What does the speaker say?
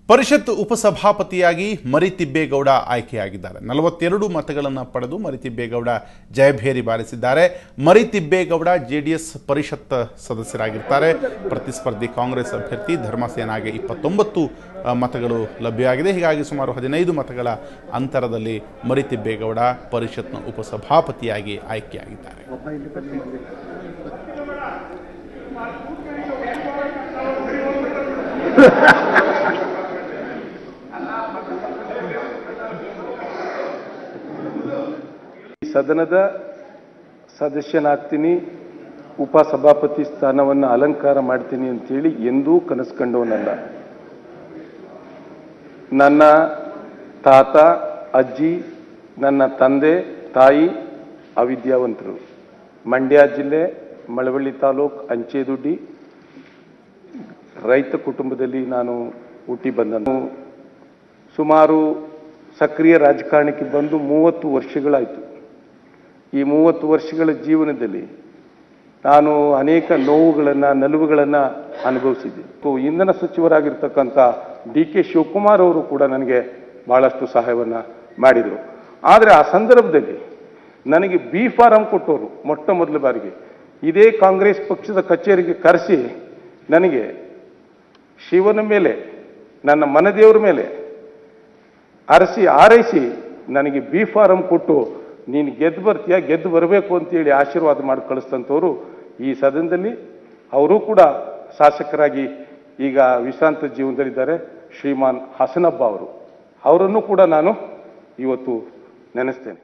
ಪರಿಷತ್ ಉಪಸಭಾಪತಿಯಾಗಿ ಮರಿತಿಬ್ಬೇಗೌಡ ಆಯ್ಕೆಯಾಗಿದ್ದಾರೆ ನಲವತ್ತೆರಡು ಮತಗಳನ್ನು ಪಡೆದು ಮರಿತಿಬ್ಬೇಗೌಡ ಜಯಭೇರಿ ಬಾರಿಸಿದ್ದಾರೆ ಮರಿತಿಬ್ಬೇಗೌಡ ಜೆಡಿಎಸ್ ಪರಿಷತ್ ಸದಸ್ಯರಾಗಿರ್ತಾರೆ ಪ್ರತಿಸ್ಪರ್ಧಿ ಕಾಂಗ್ರೆಸ್ ಅಭ್ಯರ್ಥಿ ಧರ್ಮಸೇನಾಗೆ ಇಪ್ಪತ್ತೊಂಬತ್ತು ಆ, ಮತಗಳು ಲಭ್ಯವಾಗಿದೆ ಹೀಗಾಗಿ ಸುಮಾರು ಹದಿನೈದು ಮತಗಳ ಅಂತರದಲ್ಲಿ ಮರಿತಿಬ್ಬೇಗೌಡ ಪರಿಷತ್ನ ಉಪಸಭಾಪತಿಯಾಗಿ ಆಯ್ಕೆಯಾಗಿದ್ದಾರೆ ಈ ಸದನದ ಸದಸ್ಯನಾಗ್ತೀನಿ ಉಪಸಭಾಪತಿ ಸ್ಥಾನವನ್ನು ಅಲಂಕಾರ ಮಾಡ್ತೀನಿ ಅಂತೇಳಿ ಎಂದೂ ಕನಸು ಕಂಡವನಲ್ಲ ನನ್ನ ತಾತ ಅಜ್ಜಿ ನನ್ನ ತಂದೆ ತಾಯಿ ಅವಿದ್ಯಾವಂತರು ಮಂಡ್ಯ ಜಿಲ್ಲೆ ಮಳವಳ್ಳಿ ತಾಲೂಕ್ ಅಂಚೆದುಡ್ಡಿ ರೈತ ಕುಟುಂಬದಲ್ಲಿ ನಾನು ಹುಟ್ಟಿ ಬಂದನು ಸುಮಾರು ಸಕ್ರಿಯ ರಾಜಕಾರಣಕ್ಕೆ ಬಂದು ಮೂವತ್ತು ವರ್ಷಗಳಾಯಿತು ಈ ಮೂವತ್ತು ವರ್ಷಗಳ ಜೀವನದಲ್ಲಿ ನಾನು ಅನೇಕ ನೋವುಗಳನ್ನು ನಲುವುಗಳನ್ನು ಅನುಭವಿಸಿದ್ದೆ ಸೊ ಇಂಧನ ಸಚಿವರಾಗಿರ್ತಕ್ಕಂಥ ಡಿ ಕೆ ಶಿವಕುಮಾರ್ ಅವರು ಕೂಡ ನನಗೆ ಬಹಳಷ್ಟು ಸಹಾಯವನ್ನು ಮಾಡಿದರು ಆದರೆ ಆ ಸಂದರ್ಭದಲ್ಲಿ ನನಗೆ ಬಿ ಫಾರಂ ಕೊಟ್ಟವರು ಮೊಟ್ಟ ಮೊದಲ ಬಾರಿಗೆ ಇದೇ ಕಾಂಗ್ರೆಸ್ ಪಕ್ಷದ ಕಚೇರಿಗೆ ಕರೆಸಿ ನನಗೆ ಶಿವನ ಮೇಲೆ ನನ್ನ ಮನದೇವರ ಮೇಲೆ ಅರಸಿ ಆರೈಸಿ ನನಗೆ ಬಿ ಫಾರಂ ಕೊಟ್ಟು ನೀನು ಗೆದ್ದು ಬರ್ತೀಯ ಗೆದ್ದು ಬರಬೇಕು ಅಂತೇಳಿ ಆಶೀರ್ವಾದ ಮಾಡಿ ಕಳಿಸ್ತಂಥವ್ರು ಈ ಸದನದಲ್ಲಿ ಅವರೂ ಕೂಡ ಶಾಸಕರಾಗಿ ಈಗ ವಿಶ್ರಾಂತ ಜೀವನದಲ್ಲಿದ್ದಾರೆ ಶ್ರೀಮಾನ್ ಹಸನಬ್ಬ ಅವರು ಅವರನ್ನು ಕೂಡ ನಾನು ಇವತ್ತು ನೆನೆಸ್ತೇನೆ